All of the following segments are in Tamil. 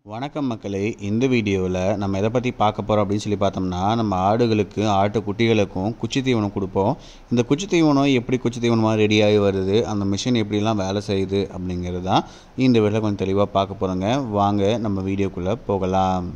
வணக்கம் மக்களே இந்த வீடியோவில் நம்ம எதை பற்றி பார்க்க போகிறோம் அப்படின்னு சொல்லி பார்த்தோம்னா நம்ம ஆடுகளுக்கு ஆட்டு குட்டிகளுக்கும் குச்சி தீவனம் கொடுப்போம் இந்த குச்சி தீவனம் எப்படி குச்சி தீவனமாக ரெடியாகி வருது அந்த மிஷின் எப்படிலாம் வேலை செய்யுது அப்படிங்கிறது தான் இந்த வீடியோவில் கொஞ்சம் தெளிவாக பார்க்க போகிறோங்க வாங்க நம்ம வீடியோக்குள்ளே போகலாம்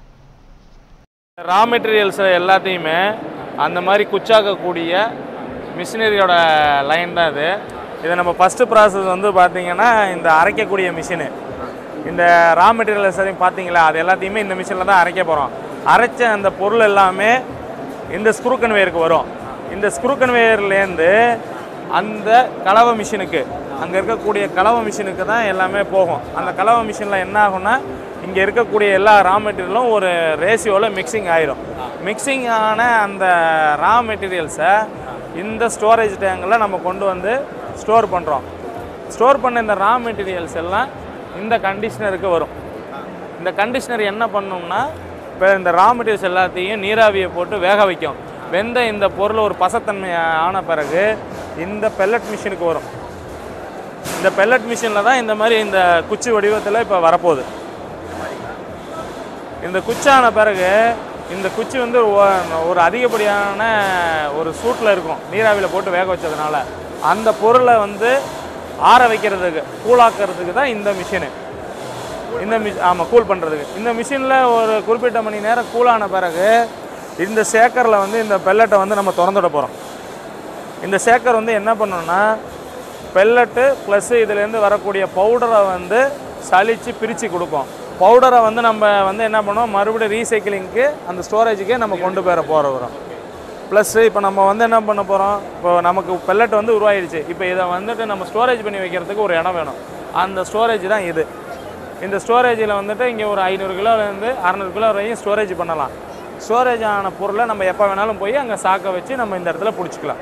ரா மெட்டீரியல்ஸ் எல்லாத்தையுமே அந்த மாதிரி குச்சாக்கக்கூடிய மிஷினரியோட லைன் தான் இது இதை நம்ம ஃபஸ்ட்டு ப்ராசஸ் வந்து பார்த்தீங்கன்னா இந்த அரைக்கக்கூடிய மிஷினு இந்த ரா மெட்டீரியல்ஸ் எதையும் பார்த்தீங்களா அது எல்லாத்தையுமே இந்த மிஷினில் தான் அரைக்க போகிறோம் அரைச்ச அந்த பொருள் எல்லாமே இந்த ஸ்க்ரூ கன்வேயருக்கு வரும் இந்த ஸ்க்ரூ கன்வேயர்லேருந்து அந்த கலவை மிஷினுக்கு அங்கே இருக்கக்கூடிய கலவை மிஷினுக்கு தான் எல்லாமே போகும் அந்த கலவை மிஷினில் என்ன ஆகும்னா இங்கே இருக்கக்கூடிய எல்லா ரா மெட்டீரியலும் ஒரு ரேஷியோவில் மிக்சிங் ஆயிரும் மிக்சிங் ஆன அந்த ரா மெட்டீரியல்ஸை இந்த ஸ்டோரேஜ் டேங்கில் நம்ம கொண்டு வந்து ஸ்டோர் பண்ணுறோம் ஸ்டோர் பண்ண இந்த ரா மெட்டீரியல்ஸ் எல்லாம் இந்த கண்டிஷனருக்கு வரும் இந்த கண்டிஷனர் என்ன பண்ணும்னா இப்போ இந்த ரா மெட்டீரியல்ஸ் எல்லாத்தையும் நீராவியை போட்டு வேக வைக்கும் வெந்த இந்த பொருள் ஒரு பசத்தன்மை ஆன பிறகு இந்த பெல்லட் மிஷினுக்கு வரும் இந்த பெல்லட் மிஷினில் தான் இந்த மாதிரி இந்த குச்சி வடிவத்தில் இப்போ வரப்போகுது இந்த குச்சான பிறகு இந்த குச்சி வந்து ஒ- ஒரு அதிகப்படியான ஒரு சூட்டில் இருக்கும் நீராவியில் போட்டு வேக வச்சதுனால அந்த பொருளை வந்து ஆற வைக்கிறதுக்கு கூலாக்கிறதுக்கு தான் இந்த மிஷினு இந்த மிஷ் ஆமாம் கூல் பண்ணுறதுக்கு இந்த மிஷினில் ஒரு குறிப்பிட்ட மணி நேரம் கூலான பிறகு இந்த சேக்கரில் வந்து இந்த பெல்லட்டை வந்து நம்ம திறந்துட போகிறோம் இந்த சேக்கர் வந்து என்ன பண்ணணும்னா பெல்லட்டு ப்ளஸ் இதுலேருந்து வரக்கூடிய பவுடரை வந்து சலிச்சு பிரித்து கொடுக்கும் பவுடரை வந்து நம்ம வந்து என்ன பண்ணுவோம் மறுபடியும் ரீசைக்கிளிங்க்கு அந்த ஸ்டோரேஜுக்கே நம்ம கொண்டு போயிட போகிறோம் ப்ளஸ் இப்போ நம்ம வந்து என்ன பண்ண போகிறோம் இப்போ நமக்கு பெல்லட் வந்து உருவாயிடுச்சு இப்போ இதை வந்துட்டு நம்ம ஸ்டோரேஜ் பண்ணி வைக்கிறதுக்கு ஒரு இடம் வேணும் அந்த ஸ்டோரேஜ் தான் இது இந்த ஸ்டோரேஜில் வந்துட்டு இங்கே ஒரு ஐநூறு கிலோலேருந்து அறநூறு கிலோ வரையும் ஸ்டோரேஜ் பண்ணலாம் ஸ்டோரேஜ் ஆன பொருளை நம்ம எப்போ வேணாலும் போய் அங்கே சாக்க வச்சு நம்ம இந்த இடத்துல பிடிச்சிக்கலாம்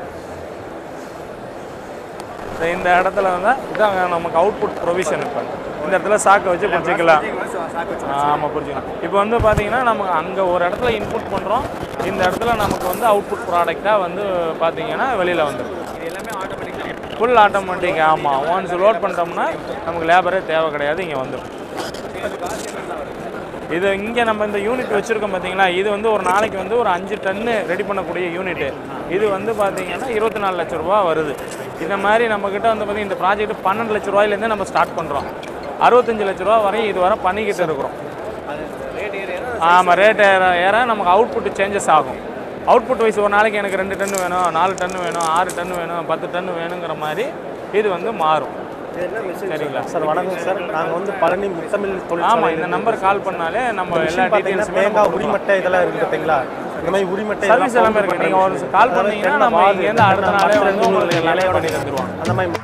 இந்த- இந்த இடத்துல வந்து இதான் நமக்கு அவுட்புட் ப்ரொவிஷன் இப்போ இந்த இடத்துல சாக்கை வச்சு பிடிச்சிக்கலாம் ஆமாம் புரிஞ்சுக்கலாம் இப்போ வந்து பார்த்தீங்கன்னா நம்ம அங்கே ஒரு இடத்துல இன்புட் பண்ணுறோம் இந்த இடத்துல நமக்கு வந்து அவுட்புட் ப்ராடக்டாக வந்து பார்த்தீங்கன்னா வெளியில் வந்துடும் ஃபுல் ஆட்டோமேட்டிக் ஆமாம் ஒன்ஸ் லோட் பண்ணிட்டோம்னா நமக்கு லேபரே தேவை கிடையாது இங்கே வந்துடும் இது இங்கே நம்ம இந்த யூனிட் வச்சுருக்கோம் பார்த்தீங்களா இது வந்து ஒரு நாளைக்கு வந்து ஒரு அஞ்சு டன்னு ரெடி பண்ணக்கூடிய யூனிட்டு இது வந்து பார்த்தீங்கன்னா இருபத்தி நாலு லட்ச ரூபா வருது இந்த மாதிரி நம்மக்கிட்ட வந்து பார்த்தீங்கன்னா இந்த ப்ராஜெக்ட் பன்னெண்டு லட்ச ரூபாயிலேருந்து நம்ம ஸ்டார்ட் பண்ணுறோம் அறுபத்தஞ்சு லட்ச ரூபா வரையும் இது வரை பண்ணிக்கிட்டு இருக்கிறோம் ஆமாம் ரேட் ஏற ஏற நமக்கு அவுட்புட் சேஞ்சஸ் ஆகும் அவுட்புட் வைஸ் ஒரு நாளைக்கு எனக்கு ரெண்டு டன்னு வேணும் நாலு டன்னு வேணும் ஆறு டன்னு வேணும் பத்து டன்னு வேணுங்கிற மாதிரி இது வந்து மாறும் சரிங்களா சார் வணக்கம் சார் நாங்கள் வந்து பழனி முத்தமிழ் ஆமாம் தொழிற்சாலை இந்த நம்பர் கால் பண்ணாலே நம்ம எல்லா பார்த்தீங்கன்னா டீட்டெயில்ஸுமே தேங்காய் உரிமட்டை இதெல்லாம் இருக்கு பார்த்தீங்களா இந்த மாதிரி உரிமட்டை சர்வீஸ் எல்லாமே இருக்கு நீங்கள் ஒரு கால் பண்ணீங்கன்னா நம்ம இங்கேருந்து அடுத்த நாளே வந்து உங்களுக்கு எல்லாமே பண்ணி தந்துருவாங்க அந்த மாதிரி